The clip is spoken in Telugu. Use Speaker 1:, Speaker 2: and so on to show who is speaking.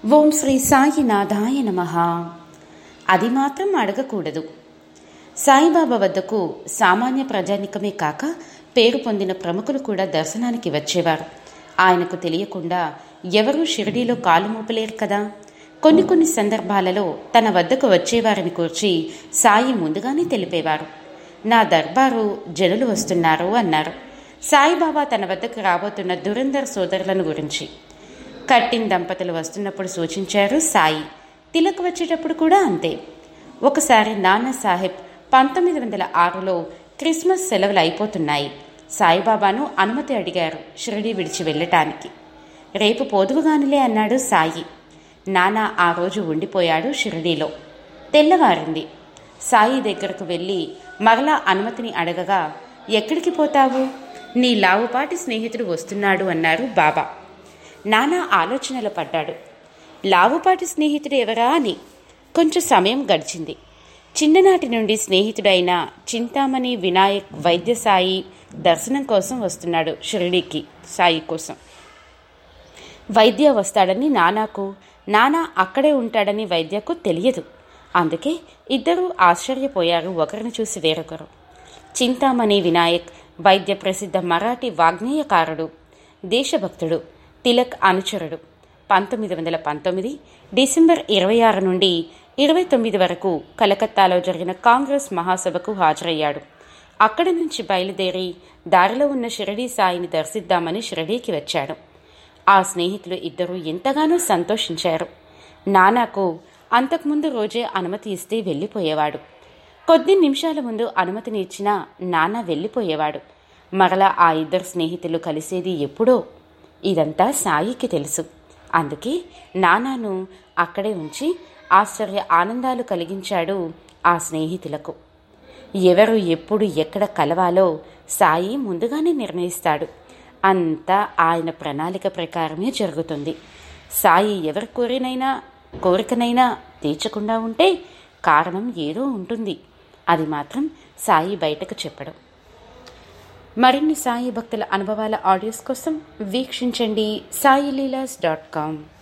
Speaker 1: ఓం శ్రీ సాయినాథాయ నమ అది మాత్రం అడగకూడదు సాయిబాబా వద్దకు సామాన్య ప్రజానికమే కాక పేరు పొందిన ప్రముఖులు కూడా దర్శనానికి వచ్చేవారు ఆయనకు తెలియకుండా ఎవరూ షిరిడీలో కాలు మోపలేరు కదా కొన్ని కొన్ని సందర్భాలలో తన వద్దకు వచ్చేవారిని కూర్చి సాయి ముందుగానే తెలిపేవారు నా దర్బారు జనులు వస్తున్నారు అన్నారు సాయిబాబా తన వద్దకు రాబోతున్న దురందర్ సోదరులను గురించి కట్టిన్ దంపతులు వస్తున్నప్పుడు సూచించారు సాయి తిలక్ వచ్చేటప్పుడు కూడా అంతే ఒకసారి నానా సాహెబ్ పంతొమ్మిది వందల ఆరులో క్రిస్మస్ సెలవులు అయిపోతున్నాయి సాయిబాబాను అనుమతి అడిగారు షిరిడి విడిచి వెళ్ళటానికి రేపు పోదువుగానిలే అన్నాడు సాయి నానా ఆ రోజు ఉండిపోయాడు షిరిడీలో తెల్లవారింది సాయి దగ్గరకు వెళ్ళి మరలా అనుమతిని అడగగా ఎక్కడికి పోతావు నీ లావుపాటి స్నేహితుడు వస్తున్నాడు అన్నారు బాబా నానా ఆలోచనలు పడ్డాడు లావుపాటి స్నేహితుడు ఎవరా అని కొంచెం సమయం గడిచింది చిన్ననాటి నుండి స్నేహితుడైన చింతామణి వినాయక్ వైద్య సాయి దర్శనం కోసం వస్తున్నాడు షిరిడీకి సాయి కోసం వైద్య వస్తాడని నానాకు నానా అక్కడే ఉంటాడని వైద్యకు తెలియదు అందుకే ఇద్దరూ ఆశ్చర్యపోయారు ఒకరిని చూసి వేరొకరు చింతామణి వినాయక్ వైద్య ప్రసిద్ధ మరాఠీ వాగ్నేయకారుడు దేశభక్తుడు తిలక్ అనుచరుడు పంతొమ్మిది వందల పంతొమ్మిది డిసెంబర్ ఇరవై ఆరు నుండి ఇరవై తొమ్మిది వరకు కలకత్తాలో జరిగిన కాంగ్రెస్ మహాసభకు హాజరయ్యాడు అక్కడి నుంచి బయలుదేరి దారిలో ఉన్న షిరడీ సాయిని దర్శిద్దామని షిరడీకి వచ్చాడు ఆ స్నేహితులు ఇద్దరూ ఎంతగానో సంతోషించారు నానాకు అంతకుముందు రోజే అనుమతి ఇస్తే వెళ్ళిపోయేవాడు కొద్ది నిమిషాల ముందు అనుమతిని ఇచ్చినా నాన్న వెళ్ళిపోయేవాడు మరలా ఆ ఇద్దరు స్నేహితులు కలిసేది ఎప్పుడో ఇదంతా సాయికి తెలుసు అందుకే నానాను అక్కడే ఉంచి ఆశ్చర్య ఆనందాలు కలిగించాడు ఆ స్నేహితులకు ఎవరు ఎప్పుడు ఎక్కడ కలవాలో సాయి ముందుగానే నిర్ణయిస్తాడు అంతా ఆయన ప్రణాళిక ప్రకారమే జరుగుతుంది సాయి ఎవరి కోరినైనా కోరికనైనా తీర్చకుండా ఉంటే కారణం ఏదో ఉంటుంది అది మాత్రం సాయి బయటకు చెప్పడం మరిన్ని సాయి భక్తుల అనుభవాల ఆడియోస్ కోసం వీక్షించండి సాయి లీలాస్ డాట్ కామ్